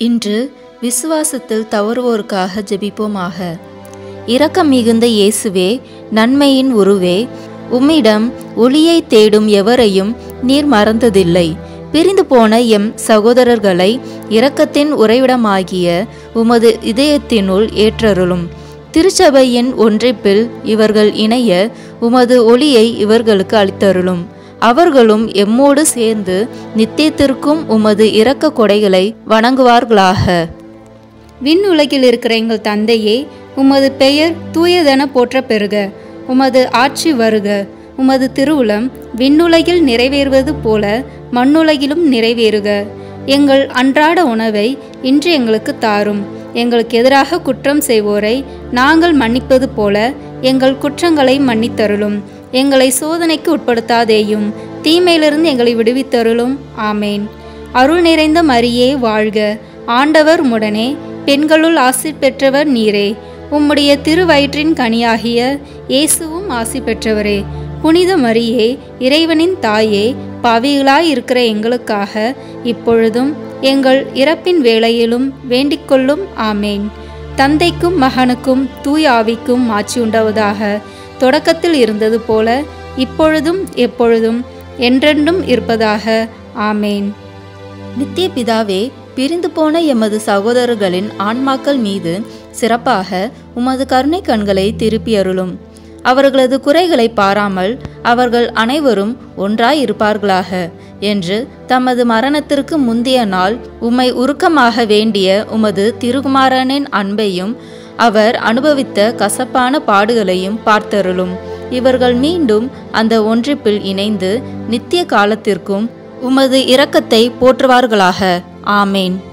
இன்று விசுவாசத்தில் தவறுவோருக்காக ஜெபிப்போமாக இரக்கம் மிகுந்த இயேசுவே நன்மையின் உருவே உம்மிடம் ஒளியை தேடும் எவரையும் நீர் மறந்ததில்லை பிரிந்து போன எம் சகோதரர்களை இரக்கத்தின் உறைவிடமாகிய உமது இதயத்தினுள் ஏற்றருளும் திருச்சபையின் ஒன்றிப்பில் இவர்கள் இணைய உமது ஒளியை இவர்களுக்கு அளித்தருளும் அவர்களும் எம்மோடு சேர்ந்து நித்தியத்திற்கும் உமது இரக்க கொடைகளை வணங்குவார்களாக விண்ணுலகில் இருக்கிற எங்கள் தந்தையே உமது பெயர் தூயதென போற்ற பெறுக உமது ஆட்சி வருக உமது திருவுளம் விண்ணுலகில் நிறைவேறுவது போல மண்ணுலகிலும் நிறைவேறுக எங்கள் அன்றாட உணவை இன்று எங்களுக்கு தாரும் எங்களுக்கு எதிராக குற்றம் செய்வோரை நாங்கள் மன்னிப்பது போல எங்கள் குற்றங்களை மன்னித்தருளும் எங்களை சோதனைக்கு உட்படுத்தாதேயும் தீமையிலிருந்து எங்களை விடுவித்தருளும் ஆமேன் அருள் நிறைந்த மரியே வாழ்க ஆண்டவர் உடனே பெண்களுள் ஆசி பெற்றவர் நீரே உம்முடைய திருவயிற்றின் கனியாகிய இயேசுவும் ஆசி பெற்றவரே புனித மரியே இறைவனின் தாயே பாவிகளாய் இருக்கிற எங்களுக்காக இப்பொழுதும் எங்கள் இறப்பின் வேளையிலும் வேண்டிக்கொள்ளும் ஆமேன் தந்தைக்கும் மகனுக்கும் தூய ஆவிக்கும் மாட்சி உண்டாவதாக தொடக்கத்தில் இருந்தது போல இப்பொழுதும் எப்பொழுதும் என்றென்றும் இருப்பதாக ஆமேன் நித்திய பிதாவே பிரிந்து போன எமது சகோதரர்களின் ஆன்மாக்கள் மீது சிறப்பாக உமது கருணை கண்களை திருப்பி அருளும் அவர்களது குறைகளை பாராமல் அவர்கள் அனைவரும் ஒன்றாய் இருப்பார்களாக என்று தமது மரணத்திற்கு முந்தைய நாள் உம்மை உருக்கமாக வேண்டிய உமது திருகுமாரனின் அன்பையும் அவர் அனுபவித்த கசப்பான பாடுகளையும் பார்த்தருளும் இவர்கள் மீண்டும் அந்த ஒன்றிப்பில் இணைந்து நித்திய காலத்திற்கும் உமது இரக்கத்தை போற்றுவார்களாக ஆமேன்